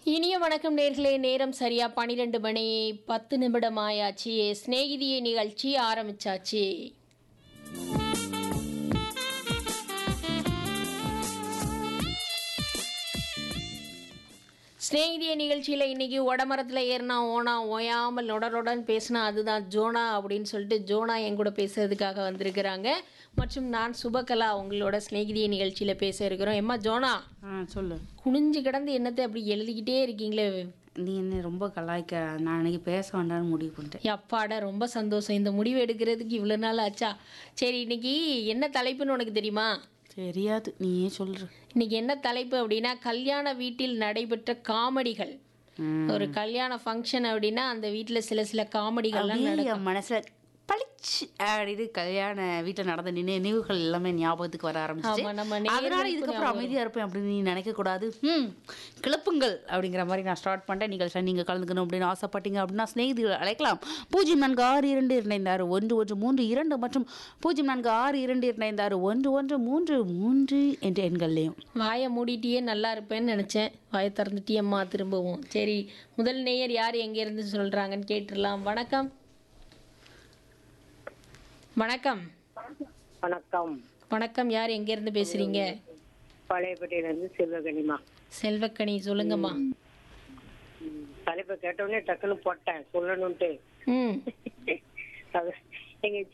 இனிய வணக்கம் நேர்களே நேரம் சரியா பன்னிரெண்டு மணி பத்து நிமிடம் ஆயாச்சு சிநேகிதிய நிகழ்ச்சி ஆரம்பிச்சாச்சு சிநேகிதிய நிகழ்ச்சியில் இன்னைக்கு உடமரத்தில் ஏறினா ஓனா ஓயாமல் நொடருடன் பேசினா அதுதான் ஜோனா அப்படின்னு சொல்லிட்டு ஜோனா என் கூட பேசுறதுக்காக வந்திருக்கிறாங்க மற்றும் நான் சுபகலா உங்களோட சிநேகிதிய நிகழ்ச்சியில் பேச இருக்கிறோம் எம்மா ஜோனா ஆ சொல்லு குனிஞ்சு கிடந்து என்னத்தை அப்படி எழுதிக்கிட்டே இருக்கீங்களே நீ என்ன ரொம்ப கலாய்க்க நான் அன்னைக்கு பேச வேண்டாம்னு முடிவு பண்ணிட்டேன் அப்பாடா ரொம்ப சந்தோஷம் இந்த முடிவு எடுக்கிறதுக்கு இவ்வளோ நாள் ஆச்சா சரி இன்னைக்கு என்ன தலைப்புன்னு உனக்கு தெரியுமா தெரியாது நீயே சொல்ற இன்னைக்கு என்ன தலைப்பு அப்படின்னா கல்யாண வீட்டில் நடைபெற்ற காமெடிகள் ம். ஒரு கல்யாண ஃபங்க்ஷன் அப்படின்னா அந்த வீட்டில் சில சில காமெடிகள்லாம் அப்படியே என் மனசுல பளிச்சு அப்படின்னு கல்யாண வீட்டில் நடந்த நினை நினைவுகள் எல்லாமே ஞாபகத்துக்கு வர ஆரம்பிச்சு ஆமா, நம்ம அதனால நேயர்களுக்கும் இதுக்கப்புறம் அமைதியா இருப்பேன் அப்படின்னு நீ நினைக்க கூடாது ம் கிளப்புங்கள் அப்படிங்கிற மாதிரி நான் ஸ்டார்ட் பண்ணிட்டேன் நீங்கள் நீங்க கலந்துக்கணும் அப்படின்னு ஆசைப்பட்டீங்க அப்படின்னா ஸ்நேகிதிகள் அழைக்கலாம் பூஜ்ஜியம் நான்கு ஆறு இரண்டு இரண்டு ஆறு ஒன்று ஒன்று மூன்று இரண்டு மற்றும் பூஜ்ஜியம் நான்கு ஆறு இரண்டு இரண்டு ஆறு ஒன்று ஒன்று மூன்று மூன்று என்ற எண்கள்லையும் வாயை மூடிட்டியே நல்லா இருப்பேன்னு நினச்சேன் வாயை திறந்துட்டியம்மா திரும்பவும் சரி முதல் நேயர் யார் எங்கேருந்து சொல்கிறாங்கன்னு கேட்டுடலாம் வணக்கம் வணக்கம் வணக்கம் வணக்கம் யார் எங்கேருந்து பேசுகிறீங்க பழையப்பட்டியில இருந்து செல்வகனிமா செல்வக்கணி சொல்லுங்கம்மா தலைப்பை கேட்டவுடனே டக்குன்னு போட்டேன் சொல்லணும்ட்டு ம் அது எங்க